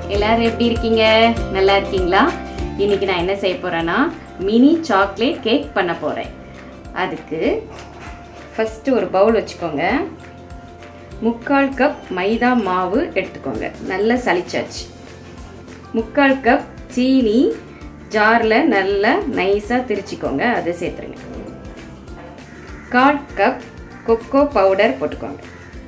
எல்லாரும் எப்படி இருக்கீங்க நல்லா இருக்கீங்களா இன்னைக்கு நான் என்ன செய்ய போறேன்னா மினி சாக்லேட் கேக் பண்ண போறேன் அதுக்கு ஃபஸ்ட்டு ஒரு பவுல் வச்சுக்கோங்க முக்கால் கப் மைதா மாவு எடுத்துக்கோங்க நல்லா சளிச்சாச்சு முக்கால் கப் சீனி ஜாரில் நல்லா நைஸாக திரிச்சிக்கோங்க அதை சேர்த்துருங்க கால் கப் கொக்கோ பவுடர் போட்டுக்கோங்க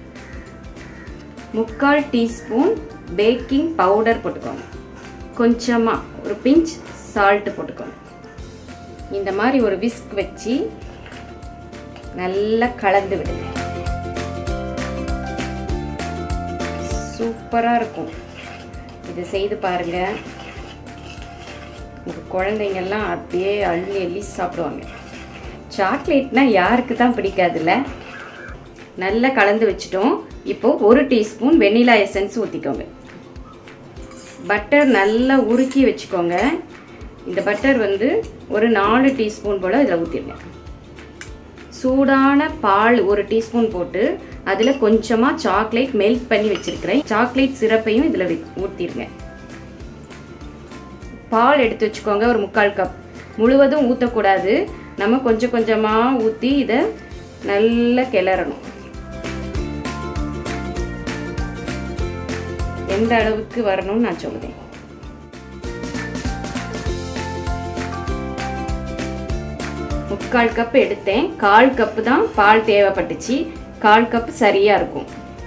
முக்கால் டீஸ்பூன் பேக்கிங் பவுடர் போட்டுக்கோங்க கொஞ்சமாக ஒரு பிஞ்ச் சால்ட்டு போட்டுக்கோங்க இந்த மாதிரி ஒரு விஸ்க் வச்சு நல்லா கலந்து விடுங்க சூப்பராக இருக்கும் இது செய்து பாருங்கள் உங்கள் குழந்தைங்கள்லாம் அப்படியே அள்ளி அள்ளி சாப்பிடுவாங்க சாக்லேட்னா யாருக்கு தான் பிடிக்காதுல்ல நல்லா கலந்து வச்சுட்டோம் இப்போது ஒரு டீஸ்பூன் வெண்ணிலா எசன்ஸ் ஊற்றிக்கோங்க பட்டர் நல்லா உருக்கி வச்சுக்கோங்க இந்த பட்டர் வந்து ஒரு நாலு டீஸ்பூன் போல் இதில் ஊற்றிடுங்க சூடான பால் ஒரு டீஸ்பூன் போட்டு அதில் கொஞ்சமாக சாக்லேட் மெல்ட் பண்ணி வச்சுருக்கிறேன் சாக்லேட் சிரப்பையும் இதில் ஊற்றிடுங்க பால் எடுத்து வச்சுக்கோங்க ஒரு முக்கால் கப் முழுவதும் ஊற்றக்கூடாது நம்ம கொஞ்சம் கொஞ்சமாக ஊற்றி இதை நல்லா கிளறணும் எந்த அளவுக்கு வரணும்னு நான் சொல்லுவேன் முக்கால் கப் எடுத்தேன் கால் கப்பு தான் பால் தேவைப்பட்டுச்சு கால் கப் சரியாக இருக்கும்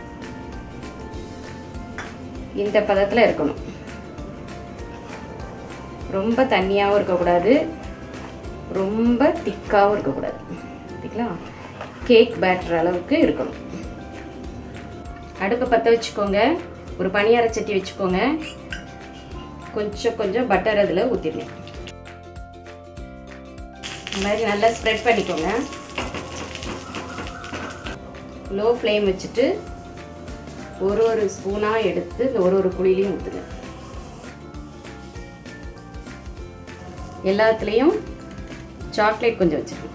இந்த பதத்தில் இருக்கணும் ரொம்ப தண்ணியாகவும் இருக்கக்கூடாது ரொம்ப திக்காகவும் இருக்கக்கூடாது சரிங்களா கேக் பேட்டர் அளவுக்கு இருக்கணும் அடுப்பை பற்ற வச்சுக்கோங்க ஒரு பனியார சட்டி வச்சுக்கோங்க கொஞ்சம் கொஞ்சம் பட்டர் அதில் ஊற்றிடுங்க இந்த மாதிரி நல்லா ஸ்ப்ரெட் பண்ணிக்கோங்க லோ ஃப்ளேம் வச்சுட்டு ஒரு ஒரு ஸ்பூனாக எடுத்து இந்த ஒரு ஒரு குழிலையும் ஊற்றுங்க எல்லாத்துலேயும் சாக்லேட் கொஞ்சம் வச்சுருக்கேன்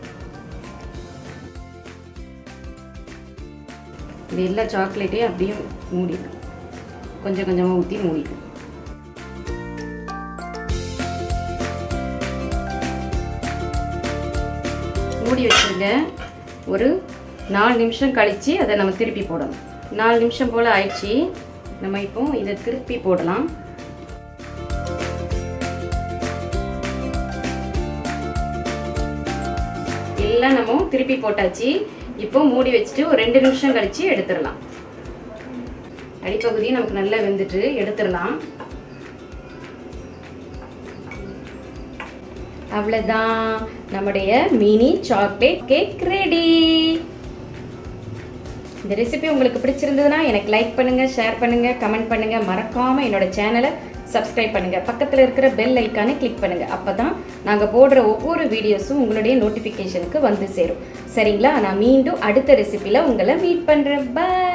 இது எல்லா சாக்லேட்டையும் அப்படியே மூடிடும் கொஞ்சம் கொஞ்சமாக ஊற்றி மூடிடும் மூடி வச்சுருங்க ஒரு நாலு நிமிஷம் கழித்து அதை நம்ம திருப்பி போடணும் நாலு நிமிஷம் போல் ஆயிடுச்சு நம்ம இப்போ இதை திருப்பி போடலாம் எல்லாம் நம்ம திருப்பி போட்டாச்சு இப்போ மூடி வச்சுட்டு ஒரு ரெண்டு நிமிஷம் கழிச்சு எடுத்துடலாம் அடிப்பகுதி நமக்கு நல்லா வெந்துட்டு எடுத்துடலாம் அவ்வளோதான் நம்முடைய மினி சாக்லேட் கேக் ரெடி இந்த ரெசிபி உங்களுக்கு பிடிச்சிருந்ததுன்னா எனக்கு லைக் பண்ணுங்க ஷேர் பண்ணுங்க கமெண்ட் பண்ணுங்க மறக்காம என்னோட சேனலை சப்ஸ்கிரைப் பண்ணுங்க பக்கத்தில் இருக்கிற பெல் ஐக்கானை கிளிக் பண்ணுங்க அப்பதான் நாங்கள் போடுற ஒவ்வொரு வீடியோஸும் உங்களுடைய நோட்டிஃபிகேஷனுக்கு வந்து சேரும் சரிங்களா நான் மீண்டும் அடுத்த ரெசிபியில் உங்களை மீட் பண்ணுறேன் பாய்